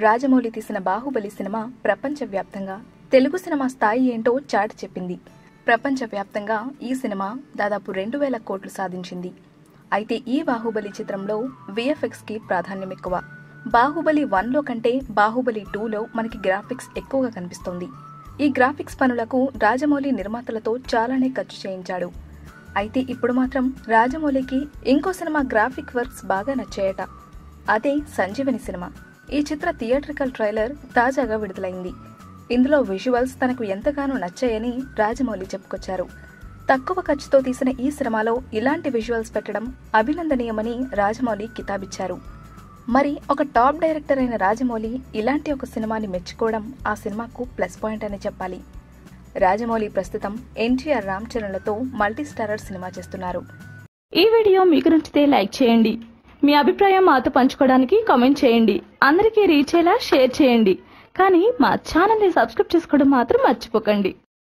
రాజమౌళి తీసిన బాహుబలి సినిమా ప్రపంచవ్యాప్తంగా తెలుగు సినిమా స్థాయి ఏంటో చాటి చెప్పింది ప్రపంచవ్యాప్తంగా ఈ సినిమా దాదాపు రెండు వేల కోట్లు సాధించింది అయితే ఈ బాహుబలి చిత్రంలో విఎఫ్ఎక్స్ కి ప్రాధాన్యం ఎక్కువ బాహుబలి వన్లో కంటే బాహుబలి టూలో మనకి గ్రాఫిక్స్ ఎక్కువగా కనిపిస్తోంది ఈ గ్రాఫిక్స్ పనులకు రాజమౌళి నిర్మాతలతో చాలానే ఖర్చు చేయించాడు అయితే ఇప్పుడు మాత్రం రాజమౌళికి ఇంకో సినిమా గ్రాఫిక్ వర్క్స్ బాగా నచ్చాయట అదే సంజీవని సినిమా ఈ చిత్ర థియేట్రికల్ ట్రైలర్ తాజాగా విడుదలైంది ఇందులో విజువల్స్ తనకు ఎంతగానో నచ్చాయని రాజమౌళి చెప్పుకొచ్చారు తక్కువ ఖర్చుతో తీసిన ఈ సినిమాలో ఇలాంటి విజువల్స్ పెట్టడం అభినందనీయమని రాజమౌళి కితాబిచ్చారు మరి ఒక టాప్ డైరెక్టర్ అయిన రాజమౌళి ఇలాంటి ఒక సినిమాని మెచ్చుకోవడం ఆ సినిమాకు ప్లస్ పాయింట్ అని చెప్పాలి రాజమౌళి ప్రస్తుతం ఎన్టీఆర్ రామ్ చరణ్లతో మల్టీ స్టారర్ సినిమా చేస్తున్నారు ఈ వీడియో మీకు నచ్చితే లైక్ చేయండి మీ అభిప్రాయం మాతో పంచుకోవడానికి కామెంట్ చేయండి అందరికీ రీచ్ అయ్యేలా షేర్ చేయండి కానీ మా ఛానల్ని సబ్స్క్రైబ్ చేసుకోవడం మాత్రం మర్చిపోకండి